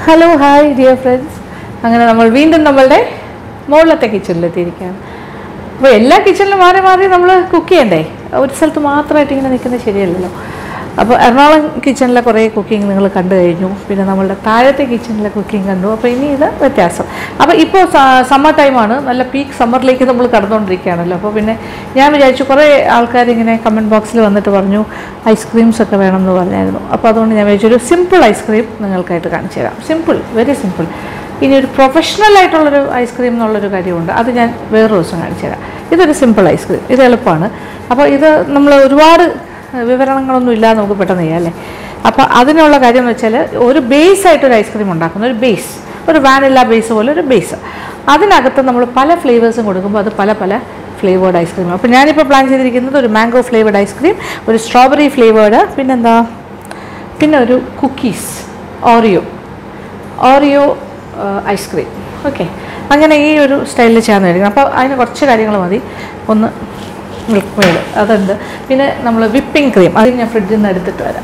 hello hi dear friends അങ്ങനെ നമ്മൾ വീണ്ടും നമ്മളുടെ മുകളിലത്തെ കിച്ചണിലെത്തിയിരിക്കുകയാണ് അപ്പോൾ എല്ലാ കിച്ചണിലും മാറി മാറി നമ്മൾ കുക്ക് ചെയ്യണ്ടേ ഒരു സ്ഥലത്ത് മാത്രമായിട്ട് ഇങ്ങനെ നിൽക്കുന്നത് ശരിയല്ലല്ലോ അപ്പോൾ എറണാകുളം കിച്ചണിലെ കുറേ കുക്കിംഗ് നിങ്ങൾ കണ്ടു കഴിഞ്ഞു പിന്നെ നമ്മളുടെ താഴത്തെ കിച്ചണിലെ കുക്കിംഗ് കണ്ടു അപ്പോൾ ഇനി ഇത് വ്യത്യാസം അപ്പോൾ ഇപ്പോൾ സമ്മർ ടൈമാണ് നല്ല പീക്ക് സമ്മറിലേക്ക് നമ്മൾ കടന്നുകൊണ്ടിരിക്കുകയാണല്ലോ അപ്പോൾ പിന്നെ ഞാൻ വിചാരിച്ചു കുറേ ആൾക്കാർ ഇങ്ങനെ കമൻറ്റ് ബോക്സിൽ വന്നിട്ട് പറഞ്ഞു ഐസ്ക്രീംസ് ഒക്കെ വേണം എന്ന് പറഞ്ഞായിരുന്നു അപ്പോൾ അതുകൊണ്ട് ഞാൻ വിചാരിച്ചു ഒരു സിമ്പിൾ ഐസ്ക്രീം നിങ്ങൾക്കായിട്ട് കാണിച്ചു തരാം സിമ്പിൾ വെരി സിമ്പിൾ ഇനി ഒരു പ്രൊഫഷണൽ ആയിട്ടുള്ളൊരു ഐസ്ക്രീം എന്നുള്ളൊരു കാര്യമുണ്ട് അത് ഞാൻ വേറൊരു ദിവസം കാണിച്ചു തരാം ഇതൊരു സിമ്പിൾ ഐസ്ക്രീം ഇത് എളുപ്പമാണ് അപ്പോൾ ഇത് നമ്മൾ ഒരുപാട് വിവരണങ്ങളൊന്നും ഇല്ലാതെ നമുക്ക് പെട്ടെന്ന് ചെയ്യാം അല്ലേ അപ്പോൾ അതിനുള്ള കാര്യം എന്ന് വെച്ചാൽ ഒരു ബേസ് ആയിട്ടൊരു ഐസ്ക്രീം ഉണ്ടാക്കുന്ന ഒരു ബേസ് ഒരു വാനില ബേസ് പോലെ ഒരു ബേസ് അതിനകത്ത് നമ്മൾ പല ഫ്ലേവേഴ്സും കൊടുക്കുമ്പോൾ അത് പല പല ഫ്ലേവേർഡ് ഐസ്ക്രീം അപ്പോൾ ഞാനിപ്പോൾ പ്ലാൻ ചെയ്തിരിക്കുന്നത് ഒരു മാംഗോ ഫ്ലേവേർഡ് ഐസ്ക്രീം ഒരു സ്ട്രോബെറി ഫ്ലേവേർഡ് പിന്നെന്താ പിന്നെ ഒരു cookies Oreo Oreo ice cream okay അങ്ങനെ ഈ ഒരു സ്റ്റൈലിൽ ചേർന്നിരിക്കണം അപ്പോൾ അതിന് കുറച്ച് കാര്യങ്ങൾ മതി ഒന്ന് മിൽക്ക് മെയ്ഡ് അതുണ്ട് പിന്നെ നമ്മൾ വിപ്പിംഗ് ക്രീം അത് ഞാൻ ഫ്രിഡ്ജിൽ നിന്ന് എടുത്തിട്ട് വരാം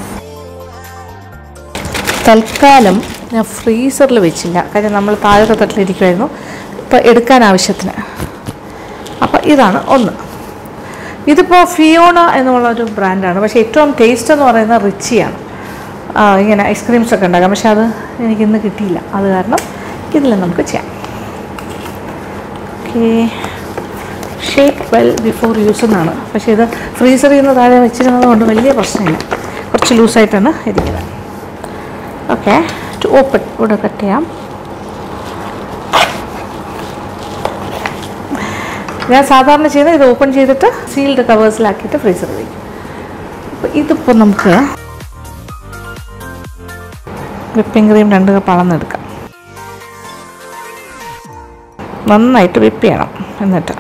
തൽക്കാലം ഞാൻ ഫ്രീസറിൽ വെച്ചില്ല കാര്യം നമ്മൾ താഴത്തെ തട്ടിലിരിക്കുമായിരുന്നു ഇപ്പോൾ എടുക്കാൻ ആവശ്യത്തിന് അപ്പോൾ ഇതാണ് ഒന്ന് ഇതിപ്പോൾ ഫിയോണ എന്നുള്ള ഒരു ബ്രാൻഡാണ് പക്ഷേ ഏറ്റവും ടേസ്റ്റ് എന്ന് പറയുന്നത് റിച്ചിയാണ് ആ, ഇങ്ങനെ ഐസ്ക്രീംസ് ഒക്കെ ഉണ്ടാക്കാം പക്ഷെ അത് എനിക്കിന്ന് കിട്ടിയില്ല അത് കാരണം ഇതിൽ നമുക്ക് ചെയ്യാം okay shake well before use എന്നാണ് പക്ഷേ ഇത് ഫ്രീസറിൽ നിന്ന് താഴെ വെച്ചിരുന്നത് കൊണ്ട് വലിയ പ്രശ്നമില്ല കുറച്ച് ലൂസായിട്ടാണ് ഇരിക്കുന്നത് ഓക്കെ ടു ഓപ്പൺ ഇവിടെ കട്ട് ചെയ്യാം ഞാൻ സാധാരണ ചെയ്യുന്നത് ഇത് ഓപ്പൺ ചെയ്തിട്ട് സീൽഡ് കവേഴ്സിലാക്കിയിട്ട് ഫ്രീസറിൽ വയ്ക്കും അപ്പോൾ ഇതിപ്പോൾ നമുക്ക് വിപ്പിംഗ് ക്രീം രണ്ട് കപ്പ് അളന്നെടുക്കാം നന്നായിട്ട് വിപ്പ് ചെയ്യണം എന്നിട്ട്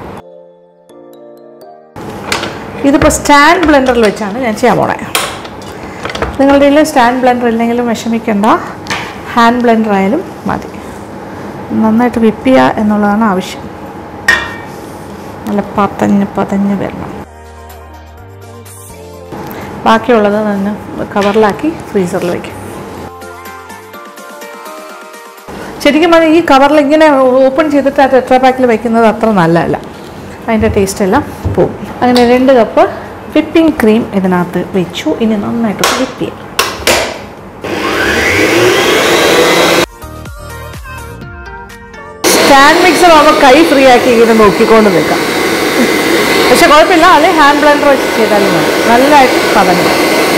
ഇതിപ്പോൾ സ്റ്റാൻഡ് ബ്ലെൻഡറിൽ വെച്ചാണ് ഞാൻ ചെയ്യാൻ പോണേ നിങ്ങളുടെ കയ്യിൽ സ്റ്റാൻഡ് ബ്ലെൻഡർ ഇല്ലെങ്കിലും വിഷമിക്കേണ്ട ഹാൻഡ് ബ്ലെൻഡർ ആയാലും മതി നന്നായിട്ട് വിപ്പ് ചെയ്യുക എന്നുള്ളതാണ് ആവശ്യം നല്ല പതഞ്ഞ് പതഞ്ഞ് വരണം ബാക്കിയുള്ളത് തന്നെ കവറിലാക്കി ഫ്രീസറിൽ വയ്ക്കും ശരിക്കും പറഞ്ഞാൽ ഈ കവറിൽ ഇങ്ങനെ ഓപ്പൺ ചെയ്തിട്ട് ആ ടെട്രാ പാക്കിൽ വയ്ക്കുന്നത് അത്ര നല്ലതല്ല അതിൻ്റെ ടേസ്റ്റ് എല്ലാം പോവും അങ്ങനെ രണ്ട് കപ്പ് വിപ്പിംഗ് ക്രീം ഇതിനകത്ത് വെച്ചു ഇനി നന്നായിട്ട് വിപ്പ് ചെയ്യാം സ്റ്റാൻഡ് മിക്സർ ആകുമ്പോൾ കൈ ഫ്രീ ആക്കി ഇങ്ങനെ നോക്കിക്കൊണ്ട് നിൽക്കാം പക്ഷെ കുഴപ്പമില്ല അല്ലെങ്കിൽ ഹാൻഡ് ബ്ലെൻഡർ വെച്ച് ചെയ്താലും മതി നല്ലതായിട്ട് പതഞ്ഞു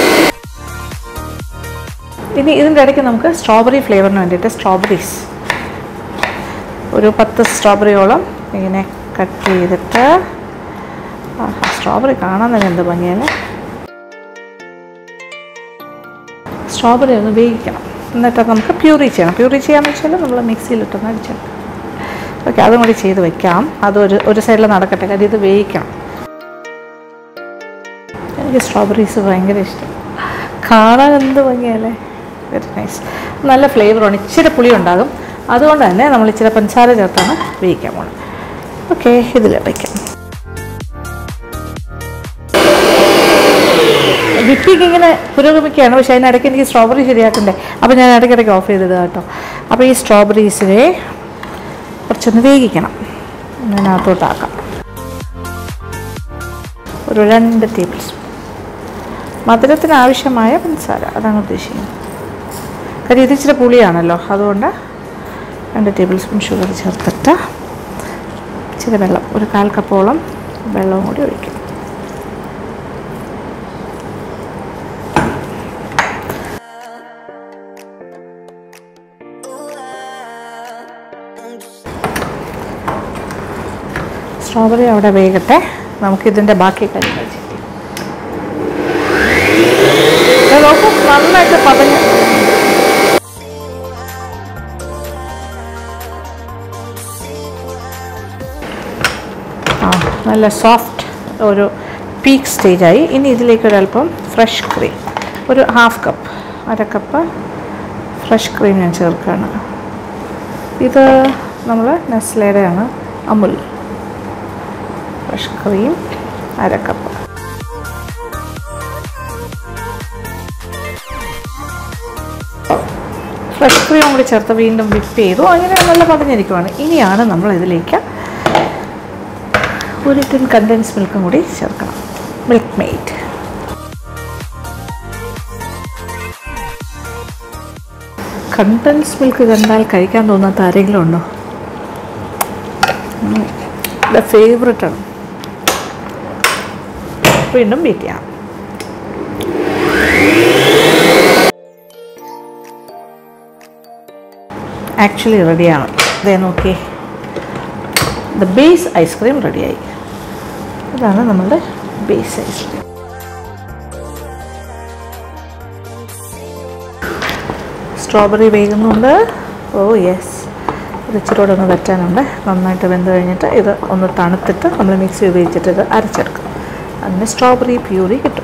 ഇനി ഇതിൻ്റെ ഇടയ്ക്ക് നമുക്ക് സ്ട്രോബെറി ഫ്ലേവറിന് വേണ്ടിയിട്ട് സ്ട്രോബെറീസ് ഒരു പത്ത് സ്ട്രോബെറിയോളം ഇങ്ങനെ കട്ട് ചെയ്തിട്ട് സ്ട്രോബെറി കാണാൻ തന്നെ എന്ത് ഭംഗിയല്ലേ സ്ട്രോബെറി ഒന്ന് വേവിക്കണം എന്നിട്ട് അത് നമുക്ക് പ്യൂറി ചെയ്യണം പ്യൂറി ചെയ്യാന്ന് വെച്ചാൽ നമ്മൾ മിക്സിയിലിട്ടൊന്ന് അടിച്ചെടുക്കാം ഓക്കെ അതും കൂടി ചെയ്ത് വെക്കാം അതൊരു ഒരു സൈഡിൽ നടക്കട്ടെ കാര്യം ഇത് വേവിക്കണം എനിക്ക് സ്ട്രോബെറീസ് ഭയങ്കര ഇഷ്ടം കാണാൻ എന്ത് ഭംഗിയല്ലേ വെരി നൈസ് നല്ല ഫ്ലേവറാണ് ഇച്ചിരി പുളി ഉണ്ടാകും അതുകൊണ്ട് തന്നെ നമ്മൾ ഇച്ചിരി പഞ്ചസാര ചേർത്താണ് വേവിക്കാൻ പോകുന്നത് ഓക്കെ ഇതിൽ വയ്ക്കാം വിപ്പിങ് ഇങ്ങനെ പുരോഗമിക്കുകയാണ് പക്ഷേ അതിനിടയ്ക്ക് എനിക്ക് സ്ട്രോബെറി ശരിയാക്കണ്ടേ അപ്പോൾ ഞാൻ ഇടയ്ക്കിടയ്ക്ക് ഓഫ് ചെയ്തത് കേട്ടോ അപ്പോൾ ഈ സ്ട്രോബെറീസിനെ കുറച്ചൊന്ന് വേവിക്കണം അതിനകത്തോട്ടാക്കാം ഒരു രണ്ട് ടേബിൾ സ്പൂൺ മധുരത്തിന് ആവശ്യമായ പഞ്ചസാര അതാണ് ഉദ്ദേശിക്കുന്നത് കാര്യം ഇത് ഇച്ചിരി പുളിയാണല്ലോ അതുകൊണ്ട് രണ്ട് ടേബിൾ സ്പൂൺ ഷുഗർ ചേർത്തിട്ട് ഇച്ചിരി വെള്ളം ഒരു കാൽ കപ്പോളം വെള്ളവും കൂടി ഒഴിക്കും സ്ട്രോബെറി അവിടെ വേകട്ടെ നമുക്കിതിൻ്റെ ബാക്കി കാര്യങ്ങൾ ചെയ്യാം ഇത് നോക്കൂ നന്നായിട്ട് പതഞ്ഞ് ആ നല്ല സോഫ്റ്റ് ഒരു പീക്ക് സ്റ്റേജായി ഇനി ഇതിലേക്ക് ഒരല്പം ഫ്രഷ് ക്രീം ഒരു ഹാഫ് കപ്പ് അര കപ്പ് ഫ്രഷ് ക്രീം ഞാൻ ചേർക്കുകയാണ് ഇത് നമ്മൾ നെസ്ലയുടെയാണ് അമുൽ ഫ്രഷ് ക്രീം അര കപ്പ് ഫ്രഷ് ക്രീം കൂടി ചേർത്ത് വീണ്ടും വിപ്പ് ചെയ്തു അങ്ങനെ നല്ല പതഞ്ഞിരിക്കുവാണ് ഇനിയാണ് നമ്മൾ ഇതിലേക്ക് ഒരു ടിൻ കണ്ടൻസ് മിൽക്കും കൂടി ചേർക്കണം മിൽക്ക് മെയ്ഡ് കണ്ടൻസ് മിൽക്ക് കണ്ടാൽ കഴിക്കാൻ തോന്നാത്ത ആരെങ്കിലും ഉണ്ടോ എൻ്റെ ഫേവററ്റാണ് വീണ്ടും ബീറ്റ് ചെയ്യാം ആക്ച്വലി റെഡിയാണ് ഇതേ നോക്കി ദ ബേസ് ഐസ്ക്രീം റെഡിയായി ഇതാണ് നമ്മളുടെ ബേസ് ഐസ്ക്രീം സ്ട്രോബെറി വേകുന്നുണ്ട് ഓ യെസ് ഇത് ഇച്ചിരി കൂടെ ഒന്ന് വറ്റാനുണ്ട് നന്നായിട്ട് വെന്ത് കഴിഞ്ഞിട്ട് ഇത് ഒന്ന് തണുത്തിട്ട് നമ്മൾ മിക്സി ഉപയോഗിച്ചിട്ട് ഇത് അരച്ചെടുക്കും അങ്ങനെ സ്ട്രോബെറി പ്യൂരി കിട്ടും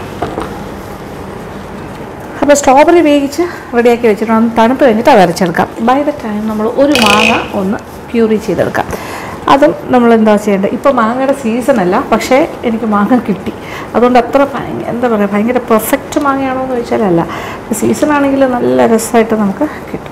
അപ്പോൾ സ്ട്രോബെറി വേവിച്ച് റെഡിയാക്കി വെച്ചിട്ട് ഒന്ന് തണുപ്പ് കഴിഞ്ഞിട്ട് അത് അരച്ചെടുക്കാം ബൈ ദ ടൈം നമ്മൾ ഒരു മാങ്ങ ഒന്ന് പ്യൂരി ചെയ്തെടുക്കാം അതും നമ്മൾ എന്താ ചെയ്യേണ്ടത് ഇപ്പോൾ മാങ്ങയുടെ സീസൺ അല്ല പക്ഷേ എനിക്ക് മാങ്ങ കിട്ടി അതുകൊണ്ട് അത്ര ഭയങ്കര എന്താ പറയുക ഭയങ്കര പെർഫെക്റ്റ് മാങ്ങയാണോ എന്ന് ചോദിച്ചാലല്ല സീസൺ ആണെങ്കിൽ നല്ല രസമായിട്ട് നമുക്ക് കിട്ടും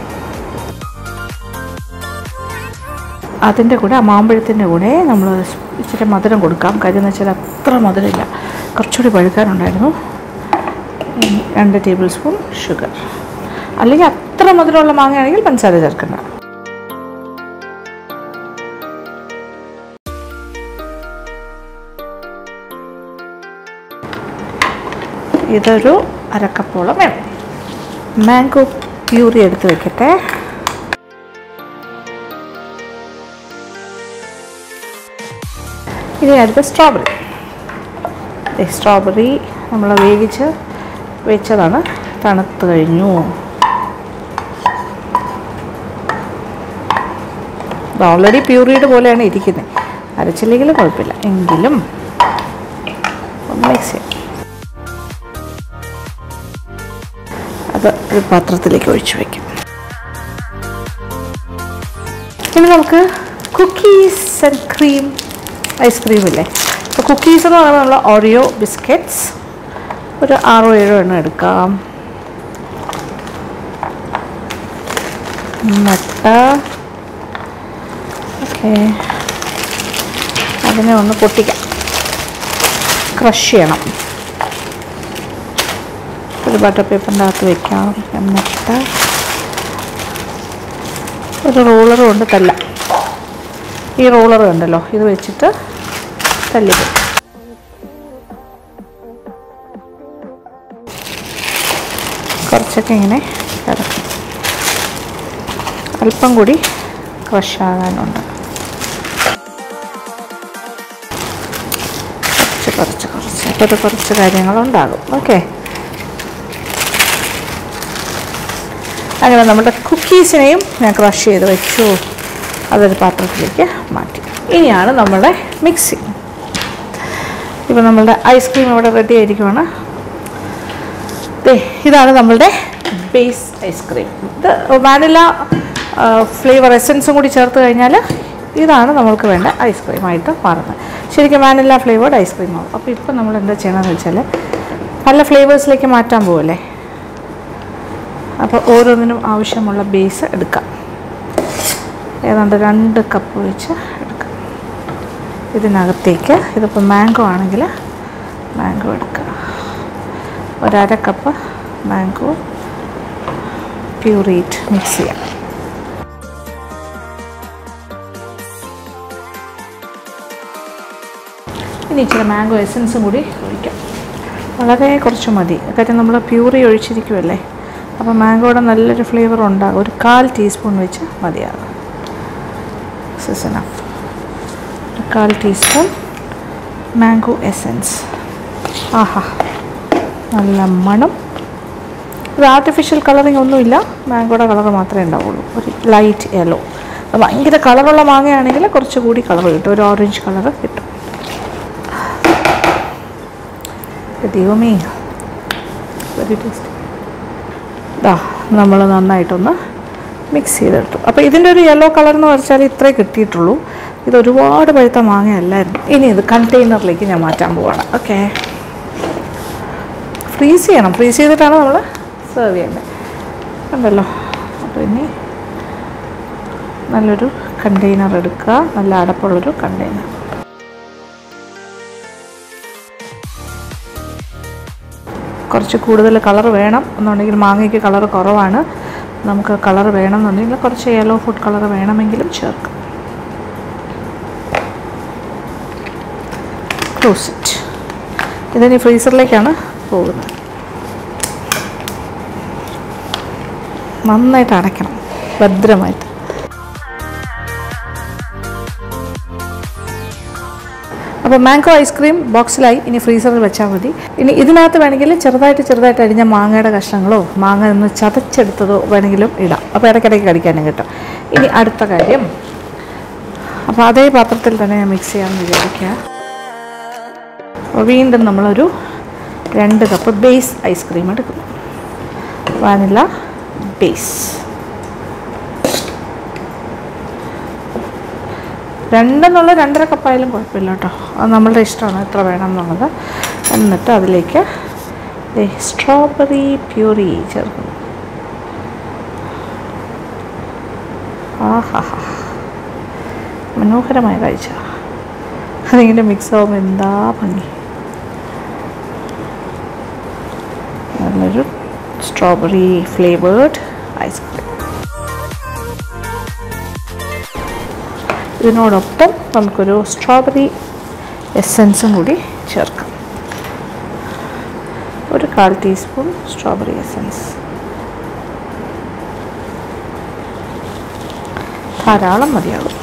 അതിൻ്റെ കൂടെ ആ മാമ്പഴത്തിൻ്റെ കൂടെ നമ്മൾ ഇച്ചിരി മധുരം കൊടുക്കാം കാര്യം എന്ന് വെച്ചാൽ അത്ര മധുരമില്ല കുറച്ചുകൂടി പഴുക്കാനുണ്ടായിരുന്നു ഉം, രണ്ട് ടേബിൾ സ്പൂൺ ഷുഗർ അല്ലെങ്കിൽ അത്ര മധുരമുള്ള മാങ്ങയാണെങ്കിൽ പഞ്ചസാര ചേർക്കണ്ട ഇതൊരു അരക്കപ്പോളം വേണം മാംഗോ പ്യൂരി എടുത്ത് വെക്കട്ടെ ഇനി അടുത്ത സ്ട്രോബെറി സ്ട്രോബെറി നമ്മൾ വേവിച്ച് വെച്ചതാണ് തണുത്ത് കഴിഞ്ഞു ഇത് ഓൾറെഡി പ്യൂറിയുടെ പോലെയാണ് ഇരിക്കുന്നത് അരച്ചില്ലെങ്കിലും കുഴപ്പമില്ല എങ്കിലും ഒന്ന് മിക്സ് ചെയ്യാം അത് ഒരു പാത്രത്തിലേക്ക് ഒഴിച്ചു വയ്ക്കും ഇനി നമുക്ക് കുക്കീസ് ആൻഡ് ക്രീം ഐസ്ക്രീം ഇല്ലേ അപ്പോൾ കുക്കീസ് എന്ന് പറയുമ്പോൾ നമ്മൾ ഓറിയോ ബിസ്ക്കറ്റ്സ് ഒരു ആറോ ഏഴോ എണ്ണം എടുക്കാം മുട്ട ഓക്കെ അതിനെ ഒന്ന് പൊട്ടിക്കാം ക്രഷ് ചെയ്യണം ഒരു ബട്ടർ പേപ്പറിൻ്റെ അകത്ത് വെക്കാം എന്നിട്ട് ഒരു റോളറും ഉണ്ട് തല്ല ഈ റോളർ ഉണ്ടല്ലോ ഇത് വെച്ചിട്ട് തല്ലിക്കും കുറച്ചൊക്കെ ഇങ്ങനെ കിടക്കും അല്പം കൂടി ക്രഷ് ആകാനുണ്ട് കുറച്ച് കുറച്ച് കുറച്ച് അപ്പോൾ ഇത് കുറച്ച് കാര്യങ്ങളുണ്ടാകും ഓക്കെ അങ്ങനെ നമ്മുടെ കുക്കീസിനെയും ഞാൻ ക്രഷ് ചെയ്ത് വെച്ചു അതൊരു പാത്രത്തിലേക്ക് മാറ്റി ഇനിയാണ് നമ്മുടെ മിക്സിങ് ഇപ്പോൾ നമ്മളുടെ ഐസ്ക്രീം ഇവിടെ റെഡി ആയിരിക്കുവാണ് ദേ ഇതാണ് നമ്മളുടെ ബേസ് ഐസ്ക്രീം ഇത് വാനില ഫ്ലേവർ എസൻസും കൂടി ചേർത്ത് കഴിഞ്ഞാൽ ഇതാണ് നമ്മൾക്ക് വേണ്ട ഐസ്ക്രീമായിട്ട് മാറുന്നത് ശരിക്കും വാനില ഫ്ലേവേർഡ് ഐസ്ക്രീം ആവും അപ്പോൾ ഇപ്പം നമ്മൾ എന്താ ചെയ്യണമെന്ന് വെച്ചാൽ പല ഫ്ലേവേഴ്സിലേക്ക് മാറ്റാൻ പോവല്ലേ അപ്പോൾ ഓരോന്നിനും ആവശ്യമുള്ള ബേസ് എടുക്കാം ഏതാണ്ട് രണ്ട് കപ്പ് വെച്ച് എടുക്കാം ഇതിനകത്തേക്ക് ഇതിപ്പോൾ മാംഗോ ആണെങ്കിൽ മാംഗോ എടുക്കുക ഒരര കപ്പ് മാംഗോ പ്യൂറേറ്റ് മിക്സ് ചെയ്യാം ഇനി ഇച്ചിരി മാംഗോ എസൻസും കൂടി ഒഴിക്കാം വളരെ കുറച്ച് മതി കാര്യം നമ്മൾ പ്യൂറി ഒഴിച്ചിരിക്കുമല്ലേ അപ്പോൾ മാംഗോയുടെ നല്ലൊരു ഫ്ലേവർ ഉണ്ടാകും ഒരു കാൽ ടീസ്പൂൺ വെച്ച് മതിയാകും സിസന ഒരു കാൽ ടീസ്പൂൺ മാംഗോ എസൻസ് ആഹാ നല്ല മണം ഇത് ആർട്ടിഫിഷ്യൽ കളറിങ് ഒന്നുമില്ല മാംഗോയുടെ കളർ മാത്രമേ ഉണ്ടാവുള്ളൂ ഒരു ലൈറ്റ് യെല്ലോ ഭയങ്കര കളറുള്ള മാങ്ങയാണെങ്കിൽ കുറച്ചുകൂടി കളർ കിട്ടും ഒരു ഓറഞ്ച് കളർ കിട്ടും ദൈവമേ വെരി ടേസ്റ്റ് ഇതാ നമ്മൾ നന്നായിട്ടൊന്ന് മിക്സ് ചെയ്തെടുത്തു അപ്പോൾ ഇതിൻ്റെ ഒരു യെല്ലോ കളർ എന്ന് വെച്ചാൽ ഇത്രേ കിട്ടിയിട്ടുള്ളൂ ഇത് ഒരുപാട് പഴുത്ത മാങ്ങയല്ലായിരുന്നു ഇനി ഇത് കണ്ടെയ്നറിലേക്ക് ഞാൻ മാറ്റാൻ പോവാണ് ഓക്കെ ഫ്രീസ് ചെയ്യണം ഫ്രീസ് ചെയ്തിട്ടാണ് നമ്മൾ സെർവ് ചെയ്യേണ്ടത് ഉണ്ടല്ലോ അപ്പോൾ ഇനി നല്ലൊരു കണ്ടെയ്നർ എടുക്കുക നല്ല അടപ്പുള്ളൊരു കണ്ടെയ്നർ കുറച്ച് കൂടുതൽ കളർ വേണം എന്നുണ്ടെങ്കിൽ മാങ്ങയ്ക്ക് കളർ കുറവാണ് നമുക്ക് കളർ വേണം എന്നുണ്ടെങ്കിൽ കുറച്ച് യെല്ലോ ഫുഡ് കളർ വേണമെങ്കിലും ചേർക്കാം ക്ലോസ് ഇറ്റ് ഇതിനി ഫ്രീസറിലേക്കാണ് പോകുന്നത് നന്നായിട്ട് അടയ്ക്കണം ഭദ്രമായിട്ട് അപ്പോൾ മാംഗോ ഐസ്ക്രീം ബോക്സിലായി ഇനി ഫ്രീസറിൽ വെച്ചാൽ മതി ഇനി ഇതിനകത്ത് വേണമെങ്കിൽ ചെറുതായിട്ട് ചെറുതായിട്ട് അരിഞ്ഞ മാങ്ങയുടെ കഷ്ണങ്ങളോ മാങ്ങ ഒന്ന് ചതച്ചെടുത്തതോ വേണമെങ്കിലും ഇടാം അപ്പോൾ ഇടയ്ക്കിടയ്ക്ക് കടിക്കാനും കിട്ടും ഇനി അടുത്ത കാര്യം അപ്പോൾ അതേ പാത്രത്തിൽ തന്നെ ഞാൻ മിക്സ് ചെയ്യാമെന്ന് വിചാരിക്കുക അപ്പോൾ വീണ്ടും നമ്മളൊരു രണ്ട് കപ്പ് ബേസ് ഐസ്ക്രീം എടുക്കുന്നു വാനില ബേസ് രണ്ടെന്നുള്ള രണ്ടര കപ്പായാലും കുഴപ്പമില്ല കേട്ടോ അത് നമ്മളുടെ ഇഷ്ടമാണ് എത്ര വേണം എന്നുള്ളത് എന്നിട്ട് അതിലേക്ക് സ്ട്രോബെറി പ്യൂരി ചേർക്കുന്നു ആഹാ മനോഹരമായ കാഴ്ച അതിങ്ങനെ മിക്സ് ആവുമ്പോൾ എന്താ ഭംഗി നല്ലൊരു സ്ട്രോബെറി ഫ്ലേവേർഡ് ഐസ്ക്രീം ഇതിനോടൊപ്പം നമുക്കൊരു സ്ട്രോബെറി എസൻസും കൂടി ചേർക്കാം ഒരു കാൽ ടീസ്പൂൺ സ്ട്രോബെറി എസൻസ് ധാരാളം മതിയാകും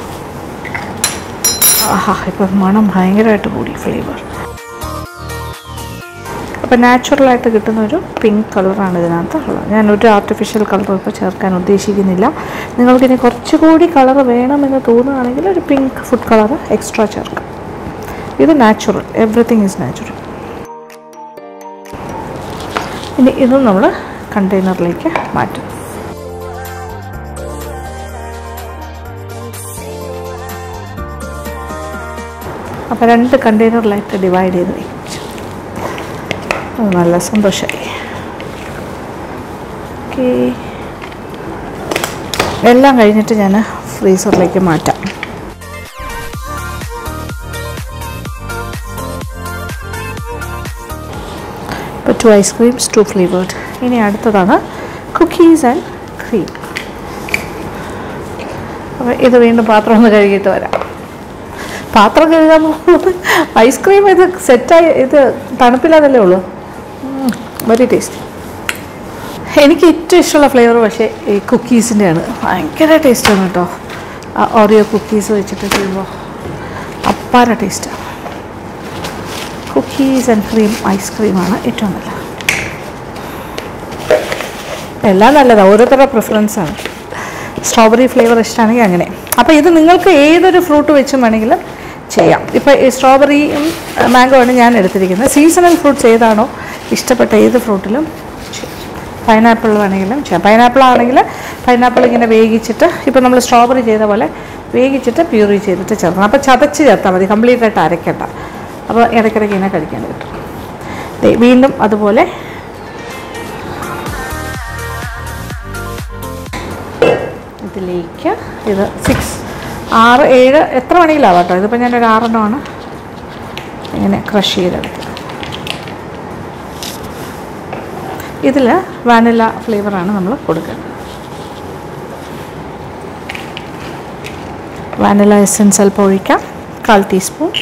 ആഹാ ഇപ്പം മണം ഭയങ്കരമായിട്ട് കൂടി ഫ്ലേവർ അപ്പോൾ നാച്ചുറലായിട്ട് കിട്ടുന്ന ഒരു പിങ്ക് കളറാണ് ഇതിനകത്ത് ഉള്ളത് ഞാനൊരു ആർട്ടിഫിഷ്യൽ കളർ ഇപ്പോൾ ചേർക്കാൻ ഉദ്ദേശിക്കുന്നില്ല നിങ്ങൾക്കിനി കുറച്ചുകൂടി കളർ വേണമെന്ന് തോന്നുകയാണെങ്കിൽ ഒരു പിങ്ക് ഫുഡ് കളർ എക്സ്ട്രാ ചേർക്കാം ഇത് നാച്ചുറൽ എവറിത്തിങ് ഈസ് നാച്ചുറൽ ഇനി ഇതും നമ്മൾ കണ്ടെയ്നറിലേക്ക് മാറ്റും അപ്പോൾ രണ്ട് കണ്ടെയ്നറിലായിട്ട് ഡിവൈഡ് ചെയ്ത് വെച്ചു അത് നല്ല സന്തോഷമായി ഓക്കെ എല്ലാം കഴിഞ്ഞിട്ട് ഞാൻ ഫ്രീസറിലേക്ക് മാറ്റാം ഇപ്പോൾ ടു ഐസ്ക്രീംസ് ടു ഫ്ലേവേർഡ് ഇനി അടുത്തതാണ് കുക്കീസ് ആൻഡ് ക്രീം അപ്പോൾ ഇത് വീണ്ടും പാത്രം ഒന്ന് കഴുകിയിട്ട് വരാം പാത്രം കഴുകാൻ പോകുന്നത് ഐസ്ക്രീം ഇത് സെറ്റായി ഇത് തണുപ്പില്ലാതല്ലേ ഉള്ളൂ വെരി ടേസ്റ്റി എനിക്ക് ഏറ്റവും ഇഷ്ടമുള്ള ഫ്ലേവർ പക്ഷേ ഈ കുക്കീസിൻ്റെയാണ് ഭയങ്കര ടേസ്റ്റാണ് കേട്ടോ ആ ഓറിയോ കുക്കീസ് വെച്ചിട്ട് ചെയ്യുമ്പോൾ അപ്പാര ടേസ്റ്റാണ് കുക്കീസ് ആൻഡ് ക്രീം ഐസ്ക്രീമാണ് ഏറ്റവും നല്ലത് എല്ലാം നല്ലതാണ് ഓരോരുത്തരുടെ പ്രിഫറൻസാണ് സ്ട്രോബെറി ഫ്ലേവർ ഇഷ്ടമാണെങ്കിൽ അങ്ങനെ അപ്പോൾ ഇത് നിങ്ങൾക്ക് ഏതൊരു ഫ്രൂട്ട് വെച്ചും വേണമെങ്കിലും ചെയ്യാം ഇപ്പോൾ ഈ സ്ട്രോബെറിയും മാംഗോ ആണ് ഞാൻ എടുത്തിരിക്കുന്നത് സീസണൽ ഫ്രൂട്ട്സ് ഏതാണോ ഇഷ്ടപ്പെട്ട ഏത് ഫ്രൂട്ടിലും പൈനാപ്പിൾ വേണമെങ്കിലും ചെയ്യാം പൈനാപ്പിൾ ആണെങ്കിൽ പൈനാപ്പിൾ ഇങ്ങനെ വേവിച്ചിട്ട് ഇപ്പോൾ നമ്മൾ സ്ട്രോബെറി ചെയ്ത പോലെ വേവിച്ചിട്ട് പ്യൂറി ചെയ്തിട്ട് ചേർക്കണം അപ്പോൾ ചതച്ച് ചേർത്താൽ മതി കംപ്ലീറ്റ് ആയിട്ട് അരയ്ക്കണ്ട അപ്പോൾ ഇടയ്ക്കിടയ്ക്ക് ഇങ്ങനെ കഴിക്കാൻ കിട്ടും ദേ വീണ്ടും അതുപോലെ ഇതിലേക്ക് ഇത് സിക്സ് ആറ് ഏഴ് എത്ര മണിയിലാവാം കേട്ടോ ഇതിപ്പോൾ ഞാനൊരു ആറെണ്ണമാണ് ഇങ്ങനെ ക്രഷ് ചെയ്തെടുക്കുക ഇതിൽ വാനില ഫ്ലേവറാണ് നമ്മൾ കൊടുക്കുന്നത് വാനില എസൻസ് അല്പം ഒഴിക്കാം കാൽ ടീസ്പൂൺ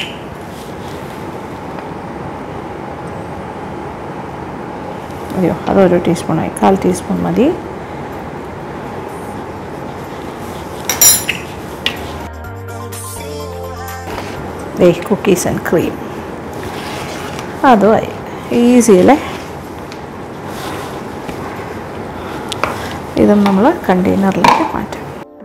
അയ്യോ അതൊരു ടീസ്പൂണായി കാൽ ടീസ്പൂൺ മതി ദേ കുക്കീസ് ആൻഡ് ക്രീം അതുമായി ഈസി അല്ലേ ഇതും നമ്മൾ കണ്ടെയ്നറിലേക്ക് മാറ്റാം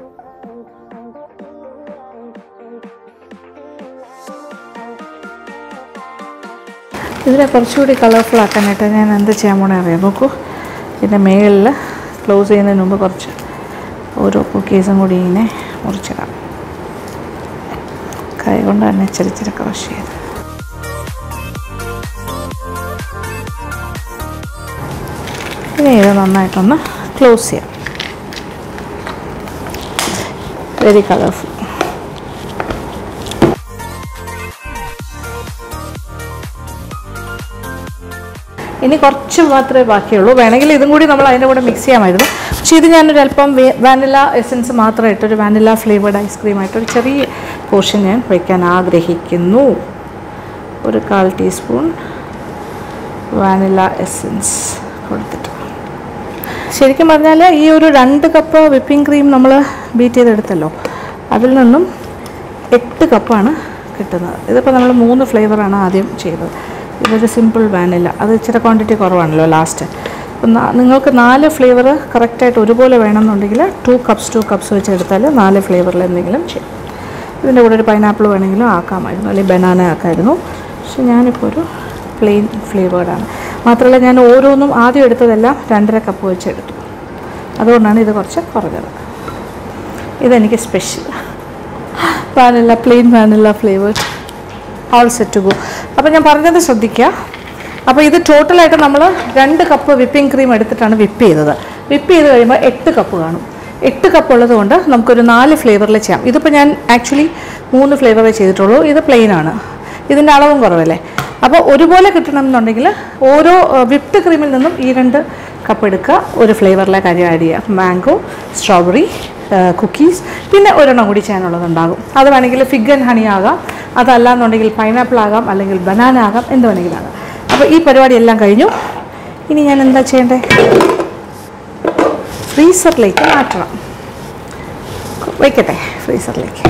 ഇതിനെ കുറച്ചുകൂടി കളർഫുൾ ആക്കാനായിട്ട് ഞാൻ എന്ത് ചെയ്യാൻ പോണേ അറിയാം നോക്കൂ ഇതിൻ്റെ മേളിൽ ക്ലോസ് ചെയ്യുന്നതിന് മുമ്പ് കുറച്ച് ഓരോ കുക്കീസും കൂടി ഇങ്ങനെ മുറിച്ചിടാം കൈ കൊണ്ട് തന്നെ ചെറിയ ചെറിയ ക്രഷ് ചെയ്ത് ഇനി ഇത് നന്നായിട്ടൊന്ന് ക്ലോസ് ചെയ്യാം വെരി കളർഫുൾ ഇനി കുറച്ച് മാത്രമേ ബാക്കിയുള്ളൂ വേണമെങ്കിൽ ഇതും കൂടി നമ്മൾ അതിൻ്റെ കൂടെ മിക്സ് ചെയ്യാമായിരുന്നു പക്ഷേ ഇത് ഞാനൊരു അല്പം വാനില എസൻസ് മാത്രമായിട്ട് ഒരു വാനില ഫ്ലേവേർഡ് ഐസ്ക്രീമായിട്ട് ഒരു ചെറിയ പോർഷൻ ഞാൻ വയ്ക്കാൻ ആഗ്രഹിക്കുന്നു ഒരു കാൽ ടീസ്പൂൺ വാനില എസൻസ് കൊടുത്തിട്ട് ശരിക്കും പറഞ്ഞാൽ ഈ ഒരു രണ്ട് കപ്പ് വിപ്പിംഗ് ക്രീം നമ്മൾ ബീറ്റ് ചെയ്തെടുത്തല്ലോ അതിൽ നിന്നും എട്ട് കപ്പാണ് കിട്ടുന്നത് ഇതിപ്പോൾ നമ്മൾ മൂന്ന് ഫ്ലേവറാണ് ആദ്യം ചെയ്തത് ഇതൊരു സിമ്പിൾ വാനില അത് ഇച്ചിരി ക്വാണ്ടിറ്റി കുറവാണല്ലോ ലാസ്റ്റ് അപ്പം നാ- നിങ്ങൾക്ക് നാല് ഫ്ലേവർ കറക്റ്റായിട്ട് ഒരുപോലെ വേണമെന്നുണ്ടെങ്കിൽ ടു കപ്സ് ടു കപ്സ് വെച്ച് എടുത്താൽ നാല് ഫ്ലേവറിൽ എന്തെങ്കിലും ചെയ്യും ഇതിൻ്റെ കൂടെ ഒരു പൈനാപ്പിൾ വേണമെങ്കിലും ആക്കാമായിരുന്നു അല്ലെങ്കിൽ ബനാന ആക്കാമായിരുന്നു പക്ഷെ ഞാനിപ്പോൾ ഒരു പ്ലെയിൻ ഫ്ലേവേർഡാണ് മാത്രമല്ല ഞാൻ ഓരോന്നും ആദ്യം എടുത്തതെല്ലാം രണ്ടര കപ്പ് വെച്ച് എടുത്തു അതുകൊണ്ടാണ് ഇത് കുറച്ച് കുറഞ്ഞത് ഇതെനിക്ക് special vanilla plain vanilla flavoured all set go അപ്പോൾ ഞാൻ പറഞ്ഞത് ശ്രദ്ധിക്കുക അപ്പോൾ ഇത് ടോട്ടലായിട്ട് നമ്മൾ രണ്ട് കപ്പ് വിപ്പിംഗ് ക്രീം എടുത്തിട്ടാണ് വിപ്പ് ചെയ്തത് വിപ്പ് ചെയ്ത് കഴിയുമ്പോൾ എട്ട് കപ്പ് കാണും എട്ട് കപ്പ് ഉള്ളത് കൊണ്ട് നമുക്കൊരു നാല് ഫ്ലേവറിൽ ചെയ്യാം ഇതിപ്പോൾ ഞാൻ ആക്ച്വലി മൂന്ന് ഫ്ലേവറേ ചെയ്തിട്ടുള്ളൂ ഇത് പ്ലെയിൻ ആണ് ഇതിൻ്റെ അളവും കുറവല്ലേ അപ്പോൾ ഒരുപോലെ കിട്ടണമെന്നുണ്ടെങ്കിൽ ഓരോ വിപ്ഡ് ക്രീമിൽ നിന്നും ഈ രണ്ട് കപ്പ് എടുക്കുക ഒരു ഫ്ലേവറിലെ കാര്യം ആഡ് ചെയ്യുക മാംഗോ സ്ട്രോബെറി കുക്കീസ് പിന്നെ ഒരെണ്ണം കൂടി ചെയ്യാനുള്ളതുണ്ടാകും അത് വേണമെങ്കിൽ ഫിഗ് ആൻഡ് ഹണി ആകാം അതല്ല എന്നുണ്ടെങ്കിൽ പൈനാപ്പിൾ ആകാം അല്ലെങ്കിൽ ബനാന ആകാം എന്ത് വേണമെങ്കിലും ആകാം അപ്പോൾ ഈ പരിപാടി എല്ലാം കഴിഞ്ഞു ഇനി ഞാൻ എന്താ ചെയ്യേണ്ടത് ഫ്രീസറിലേക്ക് മാറ്റണം വയ്ക്കട്ടെ ഫ്രീസറിലേക്ക്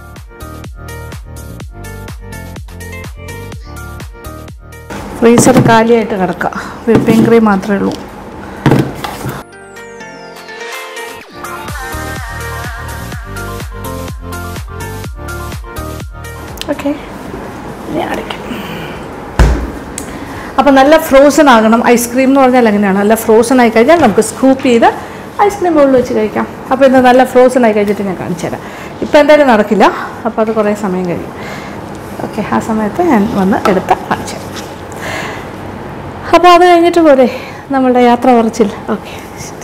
ഫ്രീസർ കാലിയായിട്ട് കിടക്കുക വിപ്പിംഗ് ക്രീം മാത്രമേ ഉള്ളൂ ഓക്കെ ഇനി അടയ്ക്കാം അപ്പോൾ നല്ല ഫ്രോസൺ ആകണം ഐസ്ക്രീം എന്ന് പറഞ്ഞാൽ അങ്ങനെയാണ് നല്ല ഫ്രോസൺ ആയി കഴിഞ്ഞാൽ നമുക്ക് സ്കൂപ്പ് ചെയ്ത് ഐസ്ക്രീം ബൗളിൽ വെച്ച് കഴിക്കാം അപ്പോൾ ഇന്ന് നല്ല ഫ്രോസൺ ആയി കഴിച്ചിട്ട് ഞാൻ കാണിച്ചു തരാം ഇപ്പോൾ എന്തായാലും നടക്കില്ല അപ്പോൾ അത് കുറേ സമയം കഴിയും ഓക്കെ ആ സമയത്ത് ഞാൻ വന്ന് എടുത്ത് കാണിച്ചു തരാം അപ്പോൾ അത് കഴിഞ്ഞിട്ട് പോരെ നമ്മളുടെ യാത്ര പറച്ചിൽ ഓക്കെ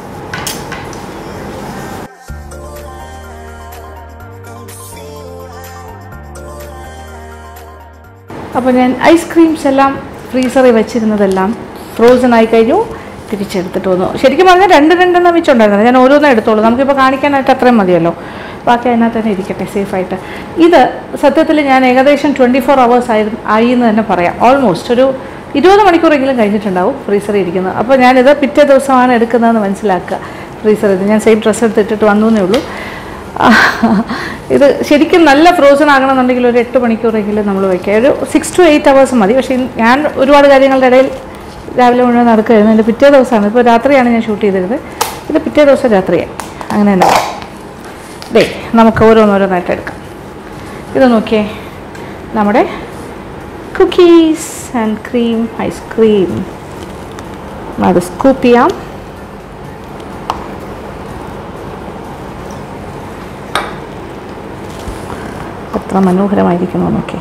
അപ്പോൾ ഞാൻ ഐസ്ക്രീംസ് എല്ലാം ഫ്രീസറിൽ വെച്ചിരുന്നതെല്ലാം ഫ്രോസൺ ആയി കഴിഞ്ഞു തിരിച്ചെടുത്തിട്ട് വന്നു ശരിക്കും പറഞ്ഞാൽ രണ്ട് രണ്ടെണ്ണം വെച്ചുണ്ടായിരുന്നത് ഞാൻ ഓരോന്നും എടുത്തോളൂ നമുക്കിപ്പോൾ കാണിക്കാനായിട്ട് അത്രയും മതിയല്ലോ ബാക്കി അതിനകത്ത് തന്നെ ഇരിക്കട്ടെ സേഫായിട്ട് ഇത് സത്യത്തിൽ ഞാൻ ഏകദേശം ട്വൻറ്റി ഫോർ അവേഴ്സ് ആയി ആയി എന്ന് തന്നെ പറയാം ഓൾമോസ്റ്റ് ഒരു ഇരുപത് മണിക്കൂറെങ്കിലും കഴിഞ്ഞിട്ടുണ്ടാവും ഫ്രീസറിൽ ഇരിക്കുന്നത് അപ്പോൾ ഞാനിത് പിറ്റേ ദിവസമാണ് എടുക്കുന്നതെന്ന് മനസ്സിലാക്കുക ഫ്രീസറിൽ ഞാൻ സെയിം ഡ്രസ്സ് എടുത്തിട്ട് വന്നു എന്നേ ഉള്ളൂ ഇത് ശരിക്കും നല്ല ഫ്രോസൺ ആകണമെന്നുണ്ടെങ്കിൽ ഒരു എട്ട് മണിക്കൂറെങ്കിലും നമ്മൾ വയ്ക്കുക ഒരു സിക്സ് ടു എയ്റ്റ് അവേഴ്സ് മതി പക്ഷേ ഇന്ന് ഞാൻ ഒരുപാട് കാര്യങ്ങളുടെ ഇടയിൽ രാവിലെ മുഴുവൻ നടക്കുകയായിരുന്നു എൻ്റെ പിറ്റേ ദിവസമാണ് ഇപ്പോൾ രാത്രിയാണ് ഞാൻ ഷൂട്ട് ചെയ്തിരുന്നത് ഇത് പിറ്റേ ദിവസം രാത്രിയായി അങ്ങനെ തന്നെ ഡേ നമുക്ക് ഓരോന്നോരോന്നായിട്ട് എടുക്കാം ഇത് നോക്കിയേ നമ്മുടെ കുക്കീസ് ആൻഡ് ക്രീം ഐസ്ക്രീം അത് സ്കൂപ്പ് ചെയ്യാം എത്ര മനോഹരമായിരിക്കുന്നു നോക്കി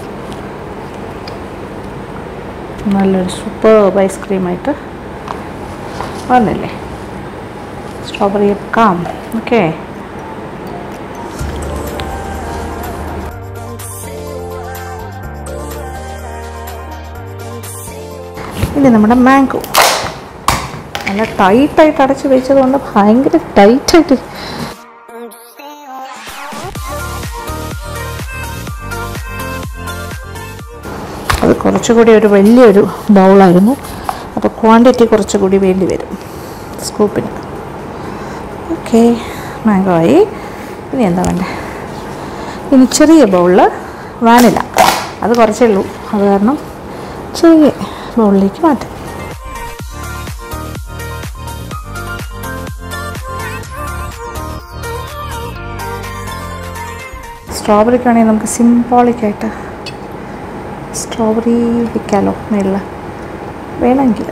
നല്ലൊരു സൂപ്പർ ഐസ്ക്രീമായിട്ട് വന്നില്ലേ സ്ട്രോബെറി കാം ഓക്കെ ഇനി നമ്മുടെ മാംഗോ നല്ല ടൈറ്റായിട്ട് അടച്ച് വെച്ചത് കൊണ്ട് ഭയങ്കര ടൈറ്റായിട്ട് അത് കുറച്ചുകൂടി ഒരു വലിയൊരു ബൗളായിരുന്നു അപ്പോൾ ക്വാണ്ടിറ്റി കുറച്ചുകൂടി വേണ്ടി വരും സ്കൂപ്പിന് ഓക്കെ മാംഗോ ആയി ഇനി എന്താ വേണ്ടേ ഇനി ചെറിയ ബൗളിൽ വാനില അത് കുറച്ചേ ഉള്ളൂ അത് കാരണം ചെറിയ ബൗളിലേക്ക് മാറ്റാം സ്ട്രോബെറിക്കാണെങ്കിൽ നമുക്ക് സിംബോളിക്കായിട്ട് സ്ട്രോബെറി വിൽക്കാലോ മേളിൽ വേണമെങ്കിൽ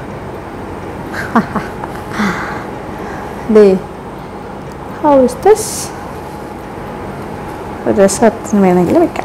ദേ ഹൗ ഇസ് ദിസ് ഒരു രസത്തിന് വേണമെങ്കിൽ വെക്കാം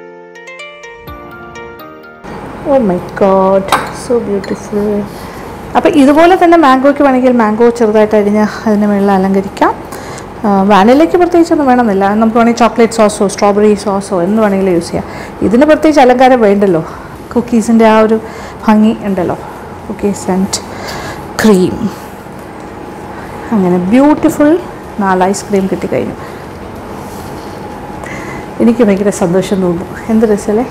oh my god so beautiful അപ്പോൾ ഇതുപോലെ തന്നെ മാംഗോയ്ക്ക് വേണമെങ്കിൽ മാംഗോ ചെറുതായിട്ട് അരിഞ്ഞ് അതിന് മുകളിൽ അലങ്കരിക്കാം വാനിലയ്ക്ക് പ്രത്യേകിച്ചൊന്നും വേണമെന്നില്ല നമുക്ക് വേണമെങ്കിൽ ചോക്ലേറ്റ് സോസോ സ്ട്രോബെറി സോസോ എന്ന് വേണമെങ്കിലും യൂസ് ചെയ്യാം ഇതിന് പ്രത്യേകിച്ച് അലങ്കാരം വേണ്ടല്ലോ കുക്കീസിൻ്റെ ആ ഒരു ഭംഗി ഉണ്ടല്ലോ കുക്കീസ് ആൻഡ് ക്രീം അങ്ങനെ ബ്യൂട്ടിഫുൾ നാല് ഐസ്ക്രീം കിട്ടിക്കഴിഞ്ഞു എനിക്ക് ഭയങ്കര സന്തോഷം തോന്നുന്നു എന്ത് രസമല്ലേ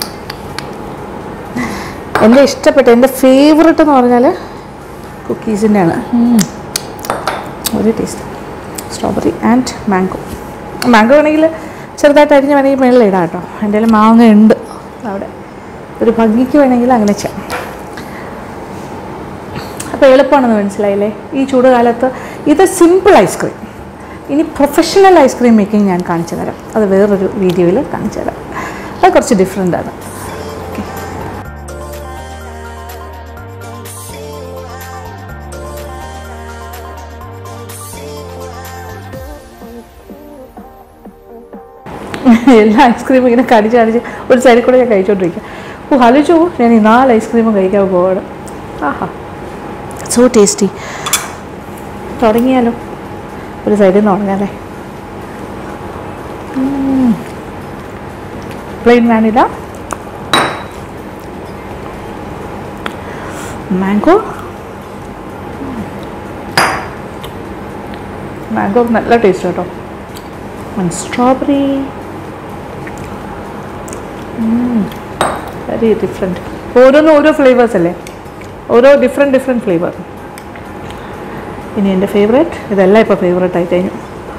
എൻ്റെ ഇഷ്ടപ്പെട്ട എൻ്റെ ഫേവററ്റ് എന്ന് പറഞ്ഞാൽ കുക്കീസിൻ്റെയാണ് ഒരു taste strawberry and mango mango വേണമെങ്കിൽ ചെറുതായിട്ട് അരിഞ്ഞ് വേണമെങ്കിൽ മേളിൽ ഇടാം കേട്ടോ എൻ്റെ കയ്യിൽ മാങ്ങ ഉണ്ട് അവിടെ ഒരു ഭംഗിക്ക് വേണമെങ്കിൽ അങ്ങനെ ചെയ്യാം അപ്പോൾ എളുപ്പമാണെന്ന് മനസ്സിലായില്ലേ ഈ ചൂടുകാലത്ത് ഇത് സിമ്പിൾ ഐസ്ക്രീം ഇനി പ്രൊഫഷണൽ ഐസ്ക്രീം മേക്കിംഗ് ഞാൻ കാണിച്ചു തരാം അത് വേറൊരു വീഡിയോയിൽ കാണിച്ചു തരാം അത് കുറച്ച് ഡിഫറെൻ്റ് ആണ് ഓക്കെ എല്ലാ ഐസ്ക്രീമും ഇങ്ങനെ കടിച്ച് കടിച്ച് ഒരു സൈഡിൽ കൂടെ ഞാൻ കഴിച്ചുകൊണ്ടിരിക്കുക ഓ ആലോചിച്ചു ഞാൻ ഈ നാല് ഐസ്ക്രീമും കഴിക്കാൻ പോവാണ് ആഹാ സോ ടേസ്റ്റി തുടങ്ങിയാലോ ഒരു സൈഡിൽ നിന്ന് തുടങ്ങാല്ലേ പ്ലെയിൻ വാനില മാംഗോ മാംഗോ നല്ല ടേസ്റ്റ് കേട്ടോ സ്ട്രോബെറി വെരി ഡിഫറെൻറ്റ് ഓരോന്നും ഓരോ ഫ്ലേവേഴ്സ് അല്ലേ ഓരോ ഡിഫറെൻറ്റ് ഡിഫറെൻറ്റ് ഫ്ലേവർ ഇനി എൻ്റെ ഫേവറേറ്റ് ഇതെല്ലാം ഇപ്പോൾ ഫേവറേറ്റ് ആയി കഴിഞ്ഞു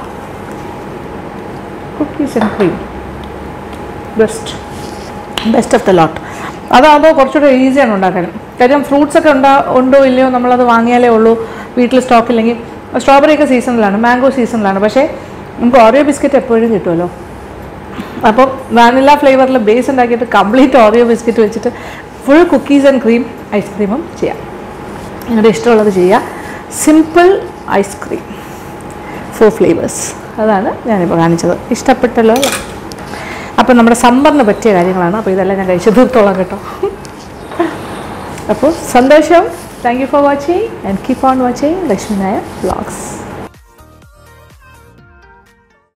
cookies and cream best best of the lot അതാകുമ്പോൾ കുറച്ചുകൂടെ ഈസിയാണ് ഉണ്ടാക്കാൻ കാര്യം ഫ്രൂട്ട്സ് ഒക്കെ ഉണ്ടാ ഉണ്ടോ ഇല്ലയോ നമ്മളത് വാങ്ങിയാലേ ഉള്ളൂ വീട്ടിൽ സ്റ്റോക്ക് ഇല്ലെങ്കിൽ സ്ട്രോബെറി ഒക്കെ സീസണിലാണ് മാംഗോ സീസണിലാണ് പക്ഷേ നമുക്ക് ഓറിയോ ബിസ്ക്കറ്റ് എപ്പോഴും കിട്ടുമല്ലോ അപ്പം വാനില ഫ്ലേവറിൽ ബേസ് ഉണ്ടാക്കിയിട്ട് കംപ്ലീറ്റ് ഓറിയോ ബിസ്ക്കറ്റ് വെച്ചിട്ട് ഫുൾ കുക്കീസ് ആൻഡ് ക്രീം ഐസ്ക്രീമും ചെയ്യാം നിങ്ങളുടെ ഇഷ്ടമുള്ളത് ചെയ്യുക സിമ്പിൾ ഐസ്ക്രീം ഫോർ ഫ്ലേവേഴ്സ് അതാണ് ഞാനിപ്പോൾ കാണിച്ചത് ഇഷ്ടപ്പെട്ടല്ലോ അല്ലേ അപ്പോൾ നമ്മുടെ സമ്മറിന് പറ്റിയ കാര്യങ്ങളാണ് അപ്പോൾ ഇതെല്ലാം ഞാൻ കഴിച്ചു തീർത്തോളാം കേട്ടോ അപ്പോൾ സന്തോഷം thank you for watching and keep on watching Lakshmi Nair vlogs